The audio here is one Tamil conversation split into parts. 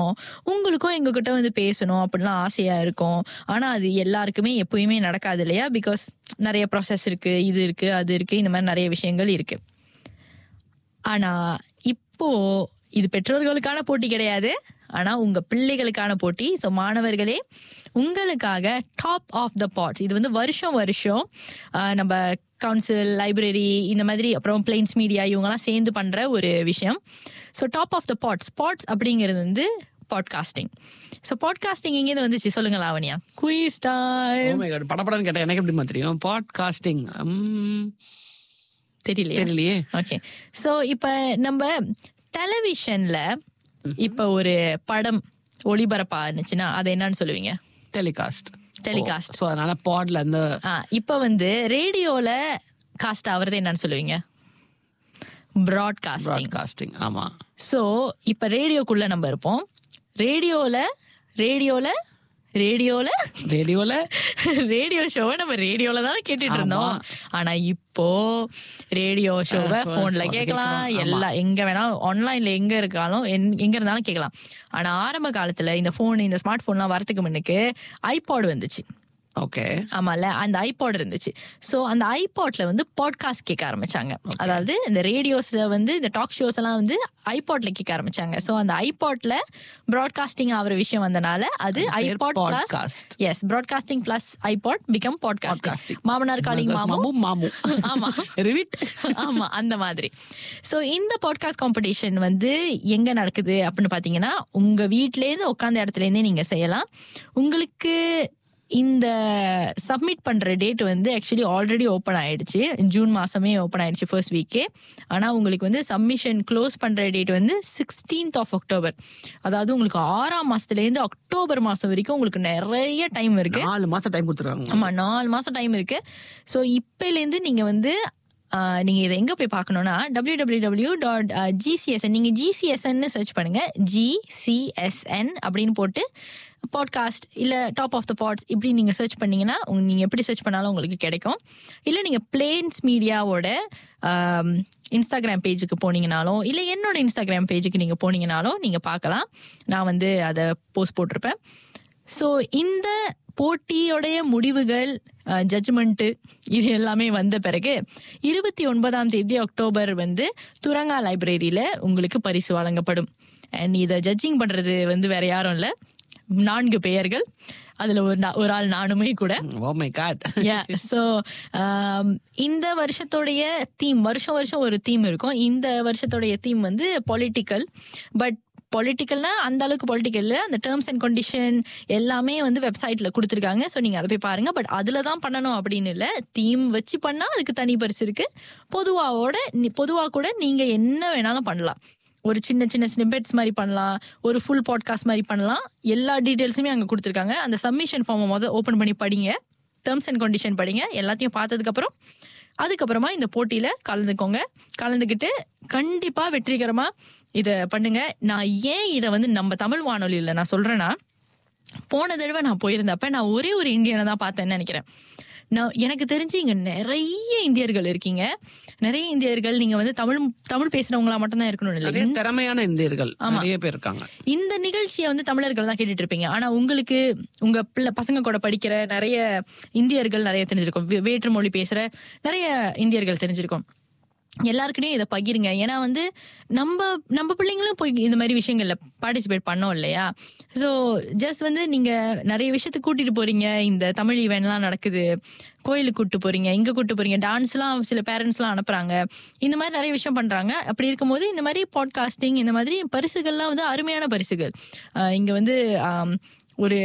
இருக்கோம் உங்களுக்கும் எங்ககிட்ட வந்து பேசணும் அப்படிலாம் ஆசையா இருக்கும் ஆனா அது எல்லாருக்குமே எப்பயுமே நடக்காது இல்லையா பிகாஸ் நிறைய ப்ராசஸ் இருக்கு இது இருக்கு அது இருக்கு இந்த மாதிரி நிறைய விஷயங்கள் இருக்கு ஆனா இப்போ இது பெற்றோர்களுக்கான போட்டி கிடையாது ஆனா உங்க பிள்ளைகளுக்கான போட்டி ஸோ மாணவர்களே உங்களுக்காக டாப் ஆஃப் த பாட்ஸ் இது வந்து வருஷம் வருஷம் ஆஹ், நம்ம கவுன்சில் லைப்ரரி இந்த மாதிரி அப்புறம் பிளைன்ஸ் மீடியா இவங்கெல்லாம் சேர்ந்து பண்ற ஒரு விஷயம் so top of the pods pods அப்படிங்கிறது வந்து பாட்காஸ்டிங் ஸோ பாட்காஸ்டிங் எங்கேருந்து வந்துச்சு சொல்லுங்க Lavanya quiz time Oh my God, படபடன்னு கேட்டா எனக்கு எப்படிமா தெரியும் பாட்காஸ்டிங் தெரியலையா தெரியலையே ஓகே ஸோ இப்போ நம்ம டெலிவிஷன்ல இப்போ ஒரு படம் ஒளிபரப்பா இருந்துச்சுன்னா அது என்னன்னு சொல்லுவீங்க டெலிகாஸ்ட் Telecast. ஸோ அதனால பாட்ல அந்த ஆ இப்போ வந்து ரேடியோல காஸ்ட் ஆகுறது என்னன்னு சொல்லுவீங்க ப்ராட்காஸ்டிங் ப்ராட்காஸ்டிங் ஆமா ஸோ இப்போ ரேடியோக்குள்ள நம்ம இருப்போம் ரேடியோல ரேடியோல ரேடியோல ரேடியோல ரேடியோ ஷோவை நம்ம ரேடியோல தானே கேட்டுட்டு இருந்தோம் ஆனா இப்போ ரேடியோ ஷோவை phone- போன்ல phone ல கேட்கலாம் கேட்கலாம். எல்லா எங்க வேணாலும் ஆன்லைன்ல எங்க இருக்காலும் என்- எங்க இருந்தாலும் கேட்கலாம் ஆனா ஆரம்ப காலத்துல இந்த போன் இந்த ஸ்மார்ட் போன்லாம் வரதுக்கு முன்னுக்கு ஐபாட் வந்துச்சு ஓகே ஆமால அந்த ஐபாட் இருந்துச்சு ஸோ அந்த ஐபாட்ல வந்து பாட்காஸ்ட் கேட்க ஆரம்பிச்சாங்க அதாவது இந்த ரேடியோஸ் வந்து இந்த டாக் ஷோஸ் எல்லாம் வந்து ஐபாட்ல கேட்க ஆரம்பிச்சாங்க ஸோ அந்த ஐபாட்ல ப்ராட்காஸ்டிங் ஆகிற விஷயம் வந்தனால அது அது பேர் iPod plus podcast. Yes broadcasting plus iPod become podcasting Podcasting. மாமனார் காலிங் மாமு மாமு மாமு ஆமா ரிவிட் ஆமா அந்த மாதிரி சோ இந்த பாட்காஸ்ட் காம்படிஷன் வந்து எங்க நடக்குது அப்படின்னு பாத்தீங்கன்னா உங்க வீட்ல இருந்து உட்காந்த இடத்துல இருந்தே நீங்க செய்யலாம் உங்களுக்கு இந்த சப்மிட் பண்ற டேட் வந்து ஆக்சுவலி ஆல்ரெடி ஓப்பன் ஆயிடுச்சு ஜூன் மாசமே ஓப்பன் ஆயிடுச்சு ஃபர்ஸ்ட் வீக்கே ஆனா உங்களுக்கு வந்து சப்மிஷன் க்ளோஸ் பண்ற டேட் வந்து சிக்ஸ்டீன்த் ஆஃப் அக்டோபர் அதாவது உங்களுக்கு ஆறாம் மாசத்துல இருந்து அக்டோபர் மாசம் வரைக்கும் உங்களுக்கு நிறைய டைம் இருக்கு நாலு மாசம் டைம் கொடுத்துருக்காங்க ஆமா நாலு மாசம் டைம் இருக்கு ஸோ இப்போலேருந்து நீங்க வந்து ஆஹ், நீங்க இதை எங்க போய் பார்க்கணும்னா W W W dot GCSN நீங்க ஜிசிஎஸ்என்னு சர்ச் பண்ணுங்க ஜிசிஎஸ்என் அப்படின்னு போட்டு பாட்காஸ்ட் இல்ல டாப் ஆஃப் த பாட்ஸ் இப்படி நீங்க சர்ச் பண்ணீங்கன்னா உங்க- நீங்க எப்படி சர்ச் பண்ணாலும் உங்களுக்கு கிடைக்கும் இல்ல நீங்க பிளேன்ஸ் மீடியாவோட இன்ஸ்டாகிராம் பேஜுக்கு போனீங்கனாலும் இல்ல என்னோட இன்ஸ்டாகிராம் பேஜுக்கு நீங்க போனீங்கனாலும் நீங்க பார்க்கலாம் நான் வந்து அதை போஸ்ட் போட்டிருப்பேன் ஸோ இந்த போட்டியோடைய முடிவுகள் ஜட்ஜ்மெண்ட்டு இது எல்லாமே வந்த பிறகு இருபத்தி ஒன்பதாம் தேதி அக்டோபர் வந்து துரங்கா லைப்ரரியில உங்களுக்கு பரிசு வழங்கப்படும் அண்ட் இதை ஜட்ஜிங் பண்றது வந்து வேற யாரும் இல்லை நான்கு பெயர்கள் அதுல ஒரு நா- ஒரு ஆள் நானுமே கூட ஓ மை காட் ஸோ இந்த வருஷத்தோடைய தீம் வருஷம் வருஷம் ஒரு தீம் இருக்கும் இந்த வருஷத்தோடைய தீம் வந்து பொலிட்டிக்கல் பட் பொலிட்டிக்கல்னா அந்த அளவுக்கு பொலிட்டிக்கல் அந்த டேர்ம்ஸ் அண்ட் கண்டிஷன் எல்லாமே வந்து வெப்சைட்ல கொடுத்துருக்காங்க ஸோ நீங்க அதை போய் பாருங்க பட் அதுல தான் பண்ணணும் அப்படின்னு இல்லை தீம் வச்சு பண்ணா அதுக்கு தனி பரிசு இருக்கு பொதுவாவோட பொதுவாக கூட நீங்க என்ன வேணாலும் பண்ணலாம் ஒரு சின்ன சின்ன ஸ்னிப்பெட்ஸ் மாதிரி பண்ணலாம் ஒரு ஃபுல் பாட்காஸ்ட் மாதிரி பண்ணலாம் எல்லா டீட்டெயில்ஸுமே அங்கே கொடுத்துருக்காங்க அந்த சப்மிஷன் ஃபார்மை முதல் ஓப்பன் பண்ணி படிங்க டேர்ம்ஸ் அண்ட் கண்டிஷன் படிங்க எல்லாத்தையும் பார்த்ததுக்கப்புறம் அதுக்கப்புறமா இந்த போட்டியில் கலந்துக்கோங்க கலந்துக்கிட்டு கண்டிப்பாக வெற்றிகரமாக இதை பண்ணுங்க நான் ஏன் இதை வந்து நம்ம தமிழ் வானொலியில் நான் சொல்கிறேன்னா போன தடவை நான் போயிருந்தப்ப நான் ஒரே ஒரு இந்தியனை தான் பார்த்தேன்னு நினைக்கிறேன் நான் எனக்கு தெரிஞ்சு இங்க நிறைய இந்தியர்கள் இருக்கீங்க நிறைய இந்தியர்கள் நீங்க வந்து தமிழ் தமிழ் பேசுறவங்களா மட்டும்தான் இருக்கணும் இல்லை நிறைய திறமையான இந்தியர்கள் நிறைய பேர் இருக்காங்க இந்த நிகழ்ச்சியை வந்து தமிழர்கள் தான் கேட்டுட்டு இருப்பீங்க ஆனா உங்களுக்கு உங்க பிள்ளை பசங்க கூட படிக்கிற நிறைய இந்தியர்கள் நிறைய தெரிஞ்சிருக்கும் வே- வேற்று மொழி பேசுற நிறைய இந்தியர்கள் தெரிஞ்சிருக்கும் எல்லாருக்கிட்டையும் இதை பகிருங்க ஏன்னா வந்து நம்ம நம்ம பிள்ளைங்களும் போய் இந்த மாதிரி விஷயங்கள்ல பார்ட்டிசிபேட் பண்ணோம் இல்லையா ஸோ ஜஸ்ட் வந்து நீங்க நிறைய விஷயத்துக்கு கூட்டிட்டு போறீங்க இந்த தமிழ் ஈவெண்ட்லாம் நடக்குது கோயிலுக்கு கூட்டு போறீங்க இங்க கூட்டு போறீங்க டான்ஸ்லாம் சில பேரண்ட்ஸ்லாம் அனுப்புறாங்க இந்த மாதிரி நிறைய விஷயம் பண்றாங்க அப்படி இருக்கும்போது இந்த மாதிரி பாட்காஸ்டிங் இந்த மாதிரி பரிசுகள்லாம் வந்து அருமையான பரிசுகள் ஆஹ் இங்க வந்து ஆம், ஒரு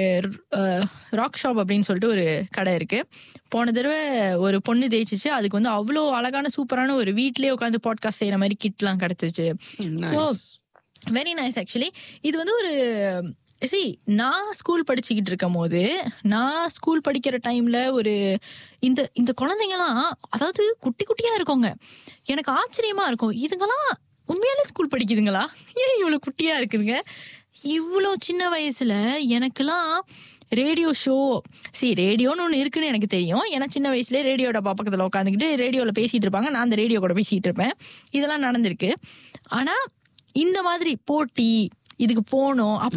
ராக் ஷாப் அப்படின்னு சொல்லிட்டு ஒரு கடை இருக்கு போன தடவை ஒரு பொண்ணு தேய்ச்சிச்சு அதுக்கு வந்து அவ்வளோ அழகான சூப்பரான ஒரு வீட்லயே உட்காந்து பாட்காஸ்ட் செய்யற மாதிரி கிட்லாம் கிடைச்சிச்சு ஸோ வெரி நைஸ் ஆக்சுவலி இது வந்து ஒரு சி நான் ஸ்கூல் படிச்சுக்கிட்டு இருக்கும் போது நான் ஸ்கூல் படிக்கிற டைம்ல ஒரு இந்த இந்த குழந்தைங்கலாம் அதாவது குட்டி குட்டியா இருக்கோங்க எனக்கு ஆச்சரியமா இருக்கும் இதுங்கெல்லாம் உண்மையாலே ஸ்கூல் படிக்குதுங்களா ஏன் இவ்வளவு குட்டியா இருக்குதுங்க இவ்வளோ சின்ன வயசுல எனக்கெல்லாம் ரேடியோ ஷோ சி ரேடியோன்னு ஒன்று இருக்குன்னு எனக்கு தெரியும் ஏன்னா சின்ன வயசுல ரேடியோ டப்பா பக்கத்தில் உட்காந்துக்கிட்டு ரேடியோவில் பேசிட்டு இருப்பாங்க நான் அந்த ரேடியோ கூட பேசிட்டு இருப்பேன் இதெல்லாம் நடந்திருக்கு ஆனால் இந்த மாதிரி போட்டி இதுக்கு போகணும்